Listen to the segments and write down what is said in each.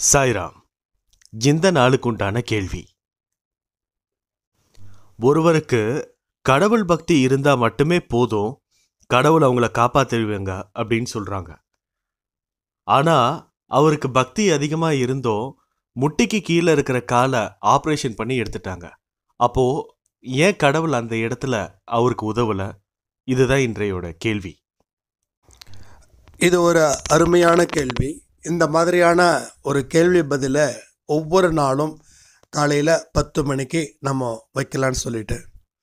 சாய்ராம் இந்த நாளுக்குண்டான கேள்வி ஒருவருக்கு கடவுள் பக்தி இருந்தா மட்டுமே போதும் கடவுள் அவங்கள காப்பாத்திடுவாங்க அப்படின்னு சொல்றாங்க ஆனா அவருக்கு பக்தி அதிகமா இருந்தும் முட்டிக்கு கீழே இருக்கிற காலை ஆப்ரேஷன் பண்ணி எடுத்துட்டாங்க அப்போ ஏன் கடவுள் அந்த இடத்துல அவருக்கு உதவல இதுதான் இன்றையோட கேள்வி இது ஒரு அருமையான கேள்வி இந்த மாதிரியான ஒரு கேள்வி பதிலை ஒவ்வொரு நாளும் காலையில் பத்து மணிக்கு நம்ம வைக்கலான்னு சொல்லிட்டு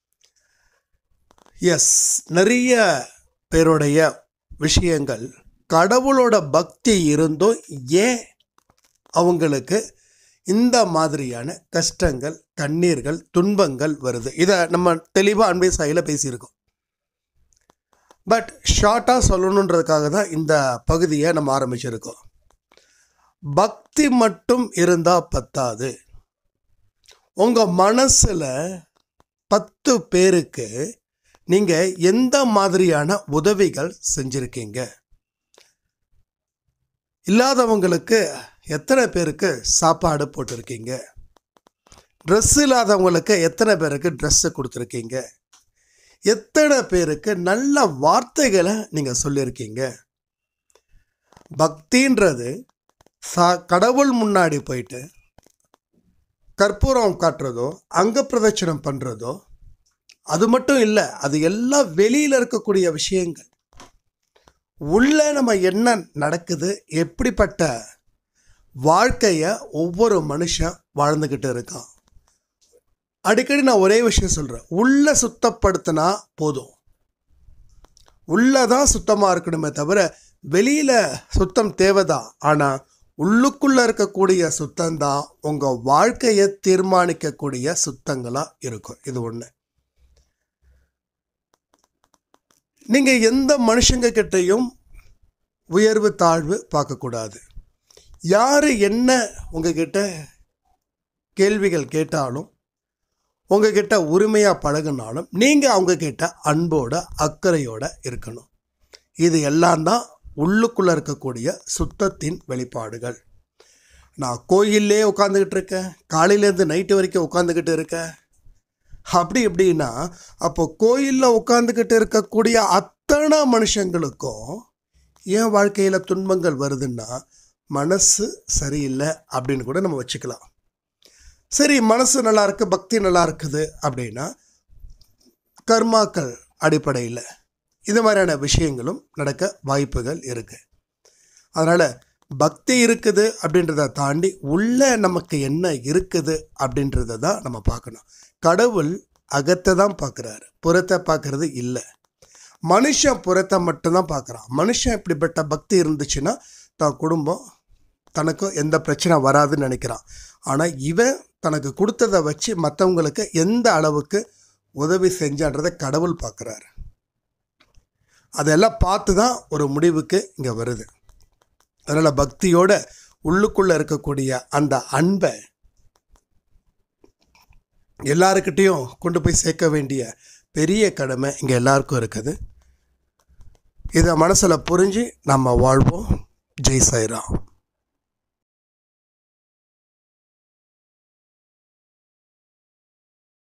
எஸ் நிறைய பேருடைய விஷயங்கள் கடவுளோட பக்தி இருந்தும் ஏன் அவங்களுக்கு இந்த மாதிரியான கஷ்டங்கள் கண்ணீர்கள் துன்பங்கள் வருது இதை நம்ம தெளிவாக அன்பை சாயில பேசியிருக்கோம் பட் ஷார்ட்டாக சொல்லணுன்றதுக்காக தான் இந்த பகுதியை நம்ம ஆரம்பிச்சிருக்கோம் பக்தி மட்டும் இருந்தால் பத்தாது உங்கள் மனசில் பத்து பேருக்கு நீங்கள் எந்த மாதிரியான உதவிகள் செஞ்சுருக்கீங்க இல்லாதவங்களுக்கு எத்தனை பேருக்கு சாப்பாடு போட்டிருக்கீங்க ட்ரெஸ் இல்லாதவங்களுக்கு எத்தனை பேருக்கு ட்ரெஸ்ஸு கொடுத்துருக்கீங்க எத்தனை பேருக்கு நல்ல வார்த்தைகளை நீங்கள் சொல்லியிருக்கீங்க பக்தின்றது சா கடவுள் முன்னாடி போயிட்டு கற்பூரம் காட்டுறதோ அங்க பிரதட்சணம் பண்ணுறதோ அது மட்டும் இல்லை அது எல்லாம் வெளியில் இருக்கக்கூடிய விஷயங்கள் உள்ள நம்ம என்ன நடக்குது எப்படிப்பட்ட வாழ்க்கையை ஒவ்வொரு மனுஷன் வாழ்ந்துக்கிட்டு இருக்கான் அடிக்கடி நான் ஒரே விஷயம் சொல்கிறேன் உள்ள சுத்தப்படுத்தினா போதும் உள்ளதான் சுத்தமாக இருக்கணுமே தவிர வெளியில் சுத்தம் தேவைதான் ஆனால் உள்ளுக்குள்ளே இருக்கக்கூடிய சுத்தம்தான் உங்கள் வாழ்க்கையை தீர்மானிக்கக்கூடிய சுத்தங்களாக இருக்கும் இது ஒன்று நீங்கள் எந்த மனுஷங்க கிட்டையும் உயர்வு தாழ்வு பார்க்கக்கூடாது யார் என்ன உங்ககிட்ட கேள்விகள் கேட்டாலும் உங்ககிட்ட உரிமையாக பழகுனாலும் நீங்கள் அவங்கக்கிட்ட அன்போட அக்கறையோட இருக்கணும் இது எல்லாம் தான் உள்ளுக்குள்ளே இருக்கக்கூடிய சுத்தத்தின் வெளிப்பாடுகள் நான் கோயிலே உட்காந்துக்கிட்டு இருக்கேன் காலையிலேருந்து நைட்டு வரைக்கும் உட்காந்துக்கிட்டு இருக்கேன் அப்படி எப்படின்னா அப்போ கோயிலில் உட்காந்துக்கிட்டு இருக்கக்கூடிய அத்தனை மனுஷங்களுக்கும் ஏன் வாழ்க்கையில் துன்பங்கள் வருதுன்னா மனசு சரியில்லை அப்படின்னு கூட நம்ம வச்சுக்கலாம் சரி மனசு நல்லா இருக்கு பக்தி நல்லா இருக்குது அப்படின்னா கர்மாக்கள் அடிப்படையில் இது மாதிரியான விஷயங்களும் நடக்க வாய்ப்புகள் இருக்கு அதனால் பக்தி இருக்குது அப்படின்றத தாண்டி உள்ள நமக்கு என்ன இருக்குது அப்படின்றத தான் நம்ம பார்க்கணும் கடவுள் அகத்தை தான் பார்க்குறாரு புறத்தை பார்க்கறது இல்லை மனுஷன் புறத்தை மட்டும்தான் பார்க்குறான் மனுஷன் இப்படிப்பட்ட பக்தி இருந்துச்சுன்னா தான் குடும்பம் தனக்கும் எந்த பிரச்சனை வராதுன்னு நினைக்கிறான் ஆனால் இவன் தனக்கு கொடுத்ததை வச்சு மற்றவங்களுக்கு எந்த அளவுக்கு உதவி செஞ்சான்றதை கடவுள் பார்க்குறாரு அதெல்லாம் பார்த்து தான் ஒரு முடிவுக்கு இங்கே வருது அதனால் பக்தியோட உள்ளுக்குள்ளே இருக்கக்கூடிய அந்த அன்பை எல்லாருக்கிட்டேயும் கொண்டு போய் சேர்க்க வேண்டிய பெரிய கடமை இங்கே எல்லாருக்கும் இருக்குது இதை மனசில் புரிஞ்சு நம்ம வாழ்வோம் ஜெய் சாய்ராம்